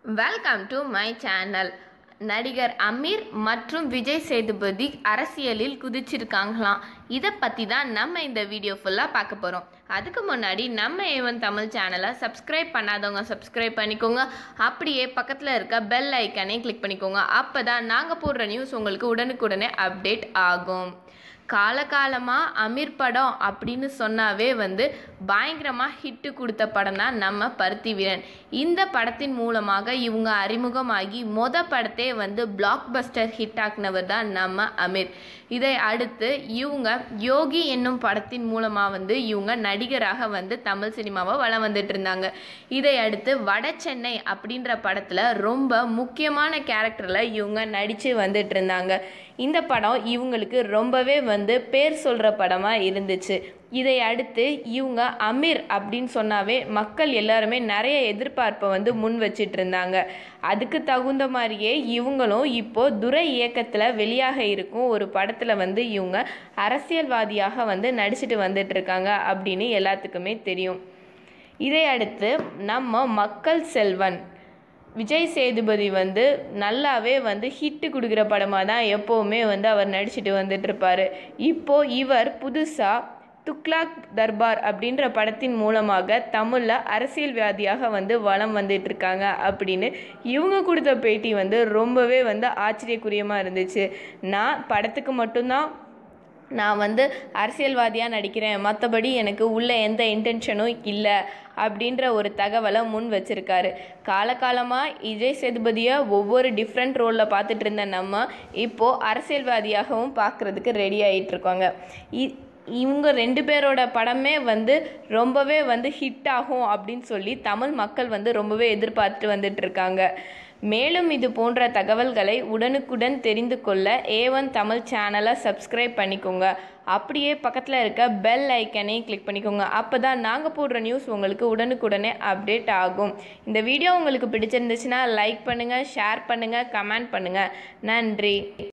welcome to my channel நடிகர் அமீர் மற்றும் விஜய் சேதுபதி அரசியலில் குதிச்சிருக்காங்களாம் இதை பற்றி தான் நம்ம இந்த வீடியோ ஃபுல்லாக பார்க்க போகிறோம் அதுக்கு முன்னாடி நம்ம ஏவன் தமிழ் சேனலை சப்ஸ்கிரைப் பண்ணாதவங்க சப்ஸ்கிரைப் பண்ணிக்கோங்க அப்படியே பக்கத்தில் இருக்க பெல் ஐக்கனை கிளிக் பண்ணிக்கோங்க அப்போ தான் நாங்கள் போடுற நியூஸ் உங்களுக்கு உடனுக்குடனே அப்டேட் ஆகும் காலகாலமாக அமீர் படம் அப்படின்னு சொன்னாவே வந்து பயங்கரமாக ஹிட்டு கொடுத்த படம் தான் நம்ம பருத்தி வீரன் இந்த படத்தின் மூலமாக இவங்க அறிமுகமாகி மொத படத்தே வந்து பிளாக் பஸ்டர் ஹிட் ஆக்குனவர் தான் நம்ம அமீர் இதை அடுத்து இவங்க யோகி என்னும் படத்தின் மூலமாக வந்து இவங்க நடிகராக வந்து தமிழ் சினிமாவை வளம் வந்துட்டு இருந்தாங்க இதை அடுத்து வட சென்னை அப்படின்ற படத்தில் ரொம்ப முக்கியமான கேரக்டரில் இவங்க நடித்து வந்துட்டு இருந்தாங்க இந்த படம் இவங்களுக்கு ரொம்பவே வந்து பேர் சொல்கிற படமாக இருந்துச்சு இதை அடுத்து இவங்க அமீர் அப்படின்னு சொன்னாவே மக்கள் எல்லாருமே நிறைய எதிர்பார்ப்பை வந்து முன் வச்சிட்டு இருந்தாங்க அதுக்கு தகுந்த மாதிரியே இவங்களும் இப்போ துரை இயக்கத்தில் வெளியாக இருக்கும் ஒரு படத்தில் வந்து இவங்க அரசியல்வாதியாக வந்து நடிச்சிட்டு வந்துட்டு இருக்காங்க அப்படின்னு எல்லாத்துக்குமே தெரியும் இதை அடுத்து நம்ம மக்கள் செல்வன் விஜய் சேதுபதி வந்து நல்லாவே வந்து ஹிட்டு கொடுக்குற படமாக தான் எப்போவுமே வந்து அவர் நடிச்சிட்டு வந்துட்டு இருப்பார் இப்போது இவர் புதுசாக துக்லாக் தர்பார் அப்படின்ற படத்தின் மூலமாக தமிழில் அரசியல்வாதியாக வந்து வளம் வந்துட்டு இருக்காங்க அப்படின்னு இவங்க கொடுத்த பேட்டி வந்து ரொம்பவே வந்து ஆச்சரியக்குரியமாக இருந்துச்சு நான் படத்துக்கு மட்டும்தான் நான் வந்து அரசியல்வாதியாக நடிக்கிறேன் மற்றபடி எனக்கு உள்ள எந்த இன்டென்ஷனும் இல்லை அப்படின்ற ஒரு தகவலை முன் வச்சிருக்காரு காலகாலமாக விஜய் சேதுபதியை ஒவ்வொரு டிஃப்ரெண்ட் ரோலில் பார்த்துட்டு இருந்த நம்ம இப்போது அரசியல்வாதியாகவும் பார்க்குறதுக்கு ரெடி ஆகிட்டு இருக்கோங்க இ இவங்க ரெண்டு பேரோட படமே வந்து ரொம்பவே வந்து ஹிட் ஆகும் அப்படின்னு சொல்லி தமிழ் மக்கள் வந்து ரொம்பவே எதிர்பார்த்து வந்துட்டு இருக்காங்க மேலும் இது போன்ற தகவல்களை உடனுக்குடன் தெரிந்து கொள்ள ஏவன் தமிழ் சேனலை சப்ஸ்கிரைப் பண்ணிக்கோங்க அப்படியே பக்கத்தில் இருக்க பெல் ஐக்கனை கிளிக் பண்ணிக்கோங்க அப்போ தான் நாங்கள் போடுற நியூஸ் உங்களுக்கு உடனுக்குடனே அப்டேட் ஆகும் இந்த வீடியோ உங்களுக்கு பிடிச்சிருந்துச்சுன்னா லைக் பண்ணுங்கள் ஷேர் பண்ணுங்கள் கமெண்ட் பண்ணுங்கள் நன்றி